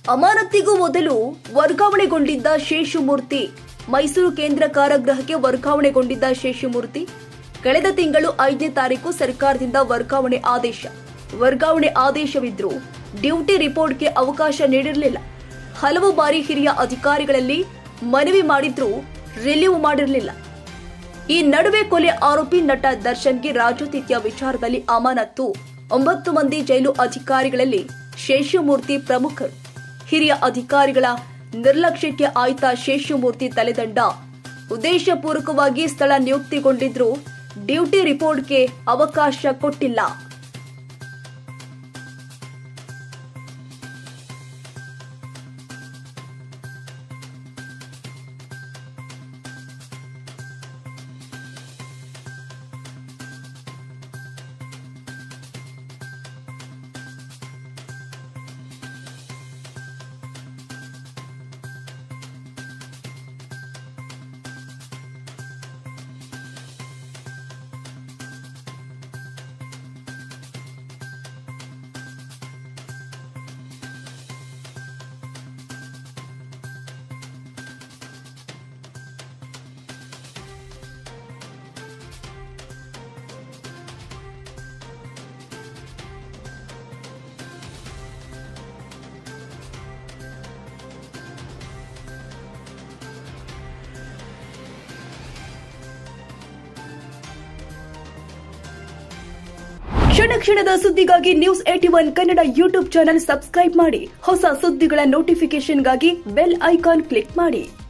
ಅಮಾನತಿಗೂ ಮೊದಲು ವರ್ಗಾವಣೆಗೊಂಡಿದ್ದ ಶೇಷುಮೂರ್ತಿ ಮೈಸೂರು ಕೇಂದ್ರ ಕಾರಾಗೃಹಕ್ಕೆ ವರ್ಗಾವಣೆಗೊಂಡಿದ್ದ ಶೇಷುಮೂರ್ತಿ ಕಳೆದ ತಿಂಗಳು ಐದನೇ ತಾರೀಕು ಸರ್ಕಾರದಿಂದ ವರ್ಗಾವಣೆ ಆದೇಶ ವರ್ಗಾವಣೆ ಆದೇಶವಿದ್ರೂ ಡ್ಯೂಟಿ ರಿಪೋರ್ಟ್ಗೆ ಅವಕಾಶ ನೀಡಿರಲಿಲ್ಲ ಹಲವು ಬಾರಿ ಹಿರಿಯ ಅಧಿಕಾರಿಗಳಲ್ಲಿ ಮನವಿ ಮಾಡಿದ್ರೂ ರಿಲೀವ್ ಮಾಡಿರಲಿಲ್ಲ ಈ ನಡುವೆ ಕೊಲೆ ಆರೋಪಿ ನಟ ದರ್ಶನ್ಗೆ ರಾಜೋತಿಥ್ಯ ವಿಚಾರದಲ್ಲಿ ಅಮಾನತ್ತು ಒಂಬತ್ತು ಮಂದಿ ಜೈಲು ಅಧಿಕಾರಿಗಳಲ್ಲಿ ಶೇಷಮೂರ್ತಿ ಪ್ರಮುಖರು ಹಿರಿಯ ಅಧಿಕಾರಿಗಳ ನಿರ್ಲಕ್ಷ್ಯಕ್ಕೆ ಆಯ್ತ ಶೇಷಮೂರ್ತಿ ತಲೆದಂಡ ಉದ್ದೇಶಪೂರ್ವಕವಾಗಿ ಸ್ಥಳ ನಿಯುಕ್ತಿಗೊಂಡಿದ್ರೂ ಡ್ಯೂಟಿ ರಿಪೋರ್ಟ್ಗೆ ಅವಕಾಶ ಕೊಟ್ಟಿಲ್ಲ ಕ್ಷಣ ಕ್ಷಣದ ಸುದ್ದಿಗಾಗಿ news eighty one Kannada YouTube channel subscribe ಮಾಡಿ ಹೊಸ ಸುದ್ದಿಗಳ ನೋಟಿಫಿಕೇಶನ್ಗಾಗಿ ಬೆಲ್ ಐಕಾನ್ ಕ್ಲಿಕ್ ಮಾಡಿ